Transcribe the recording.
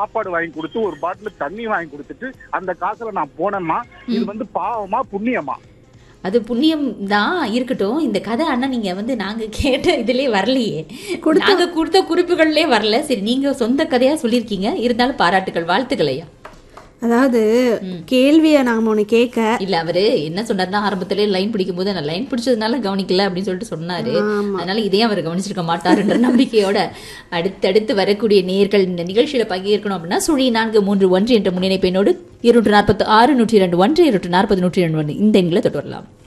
சாப்பாடு வாங்கி கொடுத்து ஒரு பாட்டில் தண்ணி வாங்கி கொடுத்துட்டு அந்த காசுல நான் போனேம்மா இது வந்து பாவமா புண்ணியமா அது புண்ணியம் தான் இருக்கட்டும் இந்த கதை அண்ணா நீங்க வந்து நாங்க கேட்ட இதுலயே வரலையே நாங்க கொடுத்த குறிப்புகள்லயே வரல சரி நீங்க சொந்த கதையா சொல்லியிருக்கீங்க இருந்தாலும் பாராட்டுகள் வாழ்த்துக்கள் ஐயா அதாவது கேள்வியை நாம ஒண்ணு கேட்க இல்ல அவரு என்ன சொன்னார்னா ஆரம்பத்திலே லைன் பிடிக்கும் போது நான் லைன் பிடிச்சதுனால கவனிக்கல அப்படின்னு சொல்லிட்டு சொன்னாரு அதனால இதையும் அவர் கவனிச்சிருக்க மாட்டாருன்ற நம்பிக்கையோட அடுத்தடுத்து வரக்கூடிய நேர்கள் இந்த நிகழ்ச்சியில பங்கேற்கணும் அப்படின்னா சுழி நான்கு மூன்று ஒன்று என்ற முன்னிணைப்பெண்ணோடு இருநூற்று நாற்பத்தி ஆறு நூற்றி இரண்டு ஒன்று இருநூற்று நாற்பது நூற்றி இரண்டு ஒன்று இந்த எண்ணில் தொட்டு வரலாம்